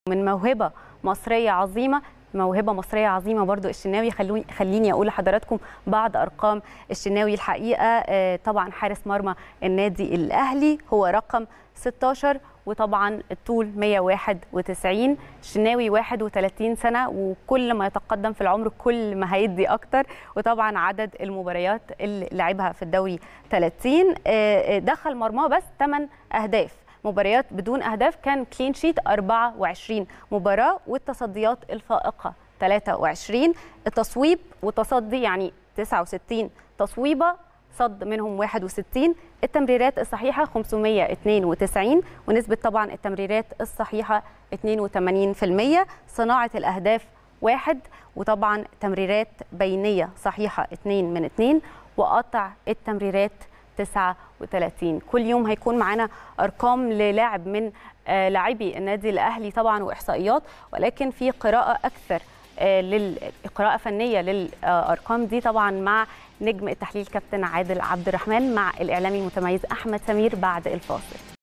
من موهبه مصريه عظيمه موهبه مصريه عظيمه برضو الشناوي خلوني خليني اقول لحضراتكم بعض ارقام الشناوي الحقيقه طبعا حارس مرمى النادي الاهلي هو رقم 16 وطبعا الطول 191 الشناوي 31 سنه وكل ما يتقدم في العمر كل ما هيدي اكتر وطبعا عدد المباريات اللي لعبها في الدوري 30 دخل مرماه بس 8 اهداف مباريات بدون اهداف كان كلين شيت 24 مباراه والتصديات الفائقه 23 التصويب والتصدي يعني 69 تصويبه صد منهم 61 التمريرات الصحيحه 592 ونسبه طبعا التمريرات الصحيحه 82% صناعه الاهداف واحد وطبعا تمريرات بينيه صحيحه 2 من 2 وقطع التمريرات 39 كل يوم هيكون معانا ارقام للاعب من لاعبي النادي الاهلي طبعا واحصائيات ولكن في قراءه اكثر للقراءه فنيه للارقام دي طبعا مع نجم التحليل كابتن عادل عبد الرحمن مع الاعلامي المتميز احمد سمير بعد الفاصل